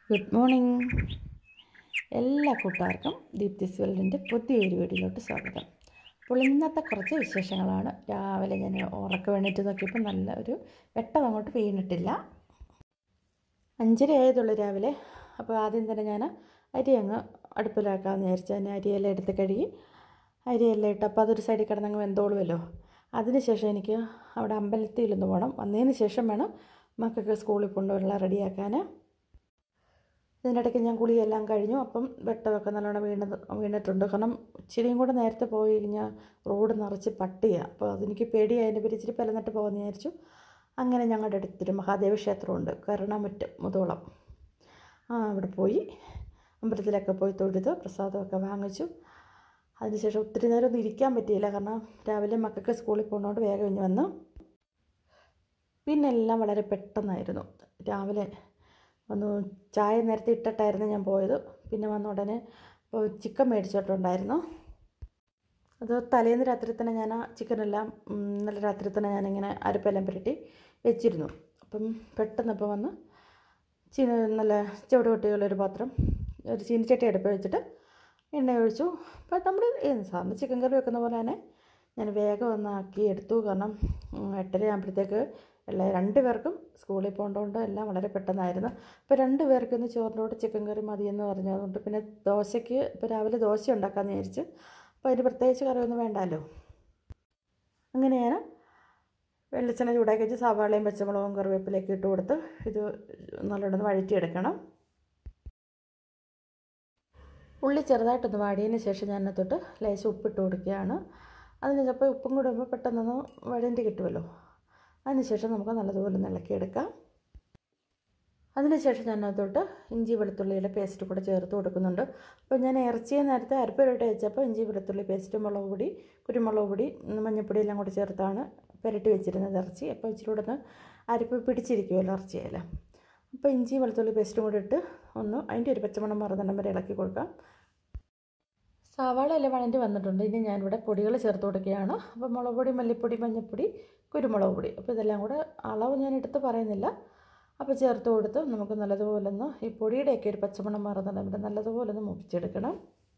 good morning എല്ലാ കൂട്ടുകാർക്കും ദീപ്തിസ് വേൾഡിൻ്റെ പുതിയൊരു വീഡിയോയിലോട്ട് സ്വാഗതം അപ്പോൾ ഇന്നത്തെ കുറച്ച് വിശേഷങ്ങളാണ് രാവിലെ ഞാൻ ഉറക്കം വേണ്ടിയിട്ട് നോക്കിയപ്പോൾ നല്ല ഒരു വെട്ടം അങ്ങോട്ട് വീണിട്ടില്ല അഞ്ചര ആയതുള്ളൂ രാവിലെ അപ്പോൾ ആദ്യം തന്നെ ഞാൻ അരി അങ്ങ് അടുപ്പിലാക്കാമെന്ന് വിചാരിച്ചു അതിന് അരിയെല്ലാം എടുത്ത് കഴുകി അരിയെല്ലാം ഇട്ട് അപ്പോൾ അതൊരു സൈഡിൽ കിടന്നങ്ങ് വെന്തോളുമല്ലോ അതിനുശേഷം എനിക്ക് അവിടെ അമ്പലത്തിലൊന്ന് പോകണം വന്നതിന് ശേഷം വേണം മക്കൾക്ക് സ്കൂളിൽ കൊണ്ടുവരുള്ള റെഡിയാക്കാൻ ഇതിനിടയ്ക്ക് ഞാൻ കുളിയെല്ലാം കഴിഞ്ഞു അപ്പം വെട്ടമൊക്കെ നല്ലോണം വീണ് വീണിട്ടുണ്ട് കാരണം ഇച്ചിരിയും കൂടെ നേരത്തെ പോയി കഴിഞ്ഞാൽ റോഡ് നിറച്ച് പട്ടിയാണ് അപ്പോൾ അതെനിക്ക് പേടിയായി അതിൻ്റെ പേര് ഇച്ചിരി പലന്നിട്ട് പോകുമെന്ന് വിചാരിച്ചു അങ്ങനെ ഞങ്ങളുടെ അടുത്തൊരു മഹാദേവ ക്ഷേത്രമുണ്ട് കരുണാമുറ്റം മുതോളം ആ അവിടെ പോയി അമ്പലത്തിലൊക്കെ പോയി തൊഴുത് പ്രസാദമൊക്കെ വാങ്ങിച്ചു അതിനുശേഷം ഒത്തിരി നേരം ഒന്നും ഇരിക്കാൻ പറ്റിയില്ല കാരണം രാവിലെ മക്കൾക്ക് സ്കൂളിൽ പോകുന്നതുകൊണ്ട് വേഗം ഇഞ്ഞ് വന്നു പിന്നെ എല്ലാം വളരെ പെട്ടെന്നായിരുന്നു രാവിലെ ഒന്ന് ചായ നേരത്തെ ഇട്ടിട്ടായിരുന്നു ഞാൻ പോയത് പിന്നെ വന്ന ഉടനെ ഇപ്പോൾ ചിക്കൻ മേടിച്ചിട്ടുണ്ടായിരുന്നു അത് തലേന്ന് രാത്രി തന്നെ ഞാൻ ആ ചിക്കനെല്ലാം ഇന്നലെ രാത്രി തന്നെ ഞാനിങ്ങനെ അരപ്പെല്ലാം പുരട്ടി വെച്ചിരുന്നു അപ്പം പെട്ടെന്ന് ഇപ്പോൾ വന്ന് ചീന നല്ല ചുവട് കൊട്ടിയുള്ളൊരു പാത്രം ഒരു ചീനിച്ചട്ടി അടുപ്പ് വെച്ചിട്ട് എണ്ണ ഒഴിച്ചു അപ്പോൾ നമ്മൾ സാറിന് ചിക്കൻ കറി വെക്കുന്ന പോലെ തന്നെ ഞാൻ വേഗം ഒന്നാക്കി എടുത്തു കാരണം എട്ടര ആകുമ്പോഴത്തേക്ക് എല്ലാ രണ്ട് പേർക്കും സ്കൂളിൽ പോകേണ്ടതുകൊണ്ട് എല്ലാം വളരെ പെട്ടെന്നായിരുന്നു അപ്പോൾ രണ്ട് പേർക്ക് ഇന്ന് ചോറിൻ്റെ കൂടെ ചിക്കൻ കറി മതിയെന്ന് പറഞ്ഞു അതുകൊണ്ട് പിന്നെ ദോശയ്ക്ക് ഇപ്പോൾ രാവിലെ ദോശ ഉണ്ടാക്കാമെന്ന് വിചാരിച്ചു അപ്പോൾ അതിന് പ്രത്യേകിച്ച് കറിയൊന്നും വേണ്ടല്ലോ അങ്ങനെ ഞാൻ വെളിച്ചെണ്ണ ചൂടാക്കി വെച്ച് സവാളയും പച്ചമുളകും കറിവേപ്പിലേക്ക് ഇട്ട് കൊടുത്ത് ഇത് നല്ലോണം വഴറ്റിയെടുക്കണം ഉള്ളി ചെറുതായിട്ടൊന്ന് വാടിയതിന് ശേഷം ഞാൻ അതിനകത്തോട്ട് ലേശം ഉപ്പിട്ട് കൊടുക്കുകയാണ് അതിന് ചിലപ്പോൾ ഉപ്പും കൂടെ ഇടുമ്പോൾ പെട്ടെന്നൊന്ന് വഴണ്ടി കിട്ടുമല്ലോ അതിനുശേഷം നമുക്ക് നല്ലതുപോലെ ഒന്ന് ഇളക്കിയെടുക്കാം അതിനുശേഷം ഞാൻ അതിനകത്തോട്ട് ഇഞ്ചി വെളുത്തുള്ളിയുടെ പേസ്റ്റ് കൂടെ ചേർത്ത് കൊടുക്കുന്നുണ്ട് അപ്പോൾ ഞാൻ ഇറച്ചിയെ നേരത്തെ അരപ്പിലിട്ട് വെച്ചപ്പോൾ ഇഞ്ചി വെളുത്തുള്ളി പേസ്റ്റ് മുളക് പൊടി കുരുമുളക് പൊടി മഞ്ഞൾപ്പൊടി എല്ലാം കൂടി ചേർത്താണ് പുരട്ടി വെച്ചിരുന്നത് ഇറച്ചി അപ്പോൾ ഇച്ചിരി കൂടെ ഒന്ന് അരപ്പ് പിടിച്ചിരിക്കുമല്ലോ ഇറച്ചിയെല്ലാം അപ്പോൾ ഇഞ്ചി വെളുത്തുള്ളി പേസ്റ്റും കൂടി ഇട്ട് ഒന്ന് അതിൻ്റെ ഒരു പച്ചമണം മറന്നിടം വരെ ഇളക്കി കൊടുക്കാം സവാള എല്ലാം വഴണ്ടി വന്നിട്ടുണ്ട് ഇനി ഞാനിവിടെ പൊടികൾ ചേർത്ത് കൊടുക്കുകയാണ് അപ്പോൾ മുളക് പൊടി മല്ലിപ്പൊടി മഞ്ഞൾപ്പൊടി കുരുമുളക് പൊടി അപ്പോൾ ഇതെല്ലാം കൂടെ അളവ് ഞാൻ എടുത്ത് പറയുന്നില്ല അപ്പോൾ ചേർത്ത് കൊടുത്ത് നമുക്ക് നല്ലതുപോലെ ഒന്ന് ഈ പൊടിയുടെയൊക്കെ ഒരു പച്ചമണം മാറുന്നുണ്ട് ഇവിടെ നല്ലതുപോലെ ഒന്ന് മുപ്പിച്ചെടുക്കണം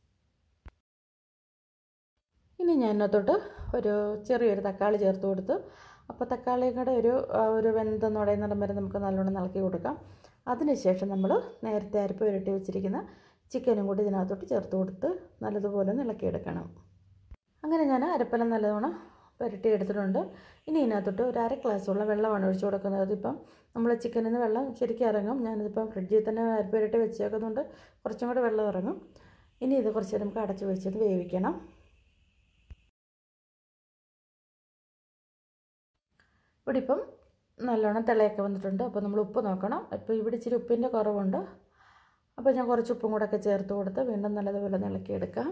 ഇനി ഞാൻ ഇതിനകത്തോട്ട് ഒരു ചെറിയൊരു തക്കാളി ചേർത്ത് കൊടുത്ത് അപ്പോൾ തക്കാളിയും കൂടെ ഒരു ഒരു വെന്തെന്ന് പറയുന്നിടം വരെ നമുക്ക് നല്ലോണം ഇളക്കി കൊടുക്കാം അതിനുശേഷം നമ്മൾ നേരത്തെ അരപ്പ് പുരട്ടി വെച്ചിരിക്കുന്ന ചിക്കനും കൂടി ഇതിനകത്തോട്ട് ചേർത്ത് കൊടുത്ത് നല്ലതുപോലെ ഒന്ന് ഇളക്കിയെടുക്കണം അങ്ങനെ ഞാൻ അരപ്പെല്ലാം നല്ലവണ്ണം പുരട്ടി എടുത്തിട്ടുണ്ട് ഇനി ഇതിനകത്തോട്ട് ഒരു അര ഗ്ലാസ്സുള്ള വെള്ളമാണ് ഒഴിച്ചു കൊടുക്കുന്നത് ഇപ്പം നമ്മൾ ചിക്കനിൽ നിന്ന് വെള്ളം ശരിക്കും ഇറങ്ങും ഞാനിതിപ്പം ഫ്രിഡ്ജിൽ തന്നെ അരപ്പ് പുരട്ടി വെച്ചേക്കുന്നതുകൊണ്ട് കുറച്ചും കൂടെ വെള്ളം ഇറങ്ങും ഇനി ഇത് കുറച്ച് നമുക്ക് അടച്ച് വെച്ചത് വേവിക്കണം ഇവിടെ ഇപ്പം നല്ലോണം തിളയൊക്കെ വന്നിട്ടുണ്ട് അപ്പോൾ നമ്മൾ ഉപ്പ് നോക്കണം ഇപ്പോൾ ഇവിടെ ഇച്ചിരി ഉപ്പിൻ്റെ കുറവുണ്ട് അപ്പോൾ ഞാൻ കുറച്ച് ഉപ്പും കൂടെ ഒക്കെ ചേർത്ത് കൊടുത്ത് വീണ്ടും നല്ലതുപോലെ ഇളക്കിയെടുക്കാം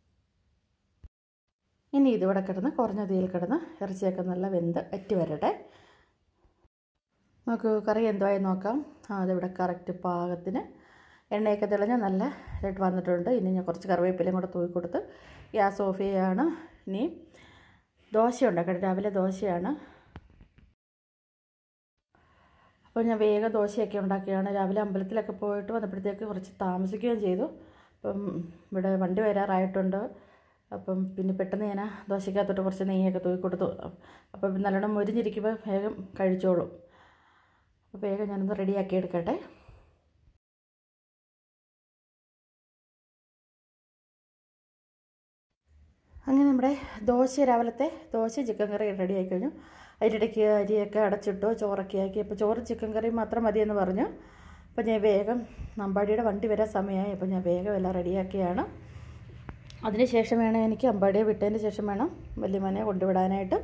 ഇനി ഇതിവിടെ കിടന്ന് കുറഞ്ഞ തീയിൽ കിടന്ന് ഇറച്ചിയൊക്കെ നല്ല വെന്ത് അറ്റി വരട്ടെ നമുക്ക് കറി എന്തുവായി നോക്കാം ആ അതിവിടെ കറക്റ്റ് പാകത്തിന് എണ്ണയൊക്കെ തെളിഞ്ഞ് നല്ല ഇതായിട്ട് വന്നിട്ടുണ്ട് ഇനി ഞാൻ കുറച്ച് കറിവേപ്പിലയും കൂടെ തൂക്കി കൊടുത്ത് ഗ്യാസ് ഓഫ് ചെയ്യുകയാണ് ഇനി ദോശ ഉണ്ടാക്കട്ടെ രാവിലെ ദോശയാണ് അപ്പോൾ ഞാൻ വേഗം ദോശയൊക്കെ ഉണ്ടാക്കിയാണ് രാവിലെ അമ്പലത്തിലൊക്കെ പോയിട്ട് വന്നപ്പോഴത്തേക്ക് കുറച്ച് താമസിക്കുകയും ചെയ്തു അപ്പം ഇവിടെ വണ്ടി വരാറായിട്ടുണ്ട് അപ്പം പിന്നെ പെട്ടെന്ന് ഞാൻ ദോശക്കകത്തോട്ട് കുറച്ച് നെയ്യൊക്കെ തൂക്കി കൊടുത്തു അപ്പം നല്ലോണം മുരിഞ്ഞിരിക്കുമ്പോൾ വേഗം കഴിച്ചോളും അപ്പോൾ വേഗം ഞാനൊന്ന് റെഡിയാക്കി എടുക്കട്ടെ അങ്ങനെ നമ്മുടെ ദോശ രാവിലത്തെ ദോശ ചിക്കൻ കറി റെഡി ആയി കഴിഞ്ഞു അതിനിടയ്ക്ക് അരിയൊക്കെ അടച്ചിട്ടു ചോറൊക്കെ ആക്കി അപ്പോൾ ചോറ് ചിക്കൻ കറി മാത്രം മതിയെന്ന് പറഞ്ഞു അപ്പോൾ ഞാൻ വേഗം അമ്പാടിയുടെ വണ്ടി വരാൻ സമയമായി അപ്പോൾ ഞാൻ വേഗം എല്ലാം റെഡിയാക്കിയാണ് അതിന് ശേഷം വേണം എനിക്ക് അമ്പാടിയെ വിട്ടതിന് ശേഷം വേണം വല്യമ്മനെ കൊണ്ടുവിടാനായിട്ട്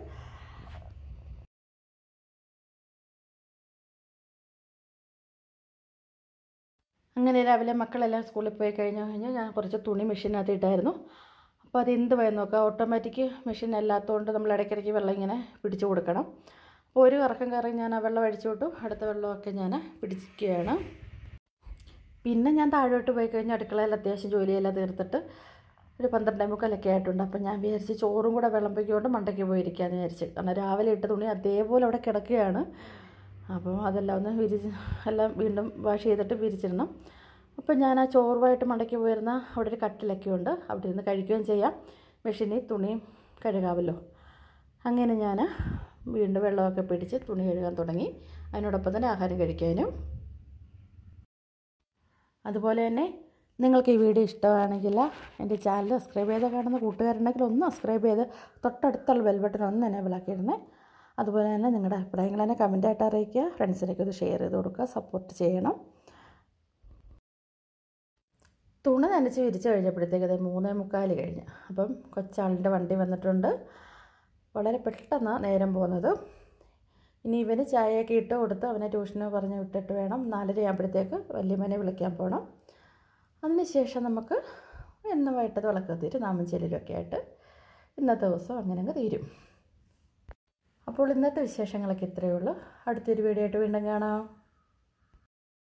അങ്ങനെ രാവിലെ മക്കളെല്ലാം സ്കൂളിൽ പോയി കഴിഞ്ഞ് കഴിഞ്ഞാൽ ഞാൻ കുറച്ച് തുണി മെഷീനകത്ത് ഇട്ടായിരുന്നു അപ്പോൾ അത് എന്ത് വഴി നോക്കുക ഓട്ടോമാറ്റിക് മെഷീൻ അല്ലാത്തതുകൊണ്ട് നമ്മൾ ഇടയ്ക്കിടയ്ക്ക് വെള്ളം ഇങ്ങനെ പിടിച്ചു കൊടുക്കണം അപ്പോൾ ഒരു കറക്കം കയറി ഞാൻ ആ വെള്ളം അടിച്ചു വിട്ടു അടുത്ത വെള്ളമൊക്കെ ഞാൻ പിടിക്കുകയാണ് പിന്നെ ഞാൻ താഴോട്ട് പോയി കഴിഞ്ഞാൽ അടുക്കളയിൽ അത്യാവശ്യം ജോലിയെല്ലാം തീർത്തിട്ട് ഒരു പന്ത്രണ്ടേ മുക്കാലൊക്കെ ആയിട്ടുണ്ട് അപ്പം ഞാൻ വിചാരിച്ച് ചോറും കൂടെ വിളമ്പിക്കൊണ്ട് മണ്ടയ്ക്ക് പോയിരിക്കാമെന്ന് വിചാരിച്ച് കാരണം രാവിലെ ഇട്ട തുണി അതേപോലെ അവിടെ കിടക്കുകയാണ് അപ്പോൾ അതെല്ലാം ഒന്ന് വിരിച്ച് എല്ലാം വീണ്ടും വാഷ് ചെയ്തിട്ട് വിരിച്ചിടണം അപ്പോൾ ഞാൻ ആ ചോറുമായിട്ട് മടക്കി പോയിരുന്ന അവിടെ ഒരു കട്ടിലൊക്കെ ഉണ്ട് അവിടെ ഇരുന്ന് കഴിക്കുകയും ചെയ്യാം മെഷീനിൽ തുണിയും കഴുകാമല്ലോ അങ്ങനെ ഞാൻ വീണ്ടും വെള്ളമൊക്കെ പിടിച്ച് തുണി കഴുകാൻ തുടങ്ങി അതിനോടൊപ്പം തന്നെ ആഹാരം കഴിക്കാനും അതുപോലെ തന്നെ നിങ്ങൾക്ക് ഈ വീഡിയോ ഇഷ്ടമാണെങ്കിൽ എൻ്റെ ചാനൽ സബ്സ്ക്രൈബ് ചെയ്ത് കാണുന്ന കൂട്ടുകാരുണ്ടെങ്കിൽ ഒന്ന് സബ്സ്ക്രൈബ് ചെയ്ത് തൊട്ടടുത്തുള്ള ബെൽ ബട്ടൺ ഒന്ന് എനേബിൾ ആക്കിയിടണേ അതുപോലെ തന്നെ നിങ്ങളുടെ അഭിപ്രായങ്ങൾ തന്നെ കമൻറ്റായിട്ട് അറിയിക്കുക ഫ്രണ്ട്സിനൊക്കെ ഇത് ഷെയർ ചെയ്ത് കൊടുക്കുക സപ്പോർട്ട് ചെയ്യണം തുണി നനച്ച് വിരിച്ച് കഴിഞ്ഞപ്പോഴത്തേക്ക് അത് മൂന്നേ മുക്കാൽ കഴിഞ്ഞ് അപ്പം കൊച്ചാളിൻ്റെ വണ്ടി വന്നിട്ടുണ്ട് വളരെ പെട്ടെന്ന് നേരം പോകുന്നത് ഇനി ഇവന് ചായയൊക്കെ ഇട്ട് കൊടുത്ത് അവനെ ട്യൂഷന് പറഞ്ഞ് വിട്ടിട്ട് വേണം നാലര ആകുമ്പോഴത്തേക്ക് വല്യമ്മനെ വിളിക്കാൻ പോകണം അതിനുശേഷം നമുക്ക് എന്നും വൈകിട്ടത് വിളക്കത്തിട്ട് നാമം ചെല്ലിലൊക്കെ ആയിട്ട് ഇന്നത്തെ ദിവസം അങ്ങനെ അങ്ങ് തീരും അപ്പോൾ ഇന്നത്തെ വിശേഷങ്ങളൊക്കെ ഇത്രയേ ഉള്ളൂ അടുത്തൊരു വീഡിയോ ആയിട്ട് വീണ്ടും കാണാം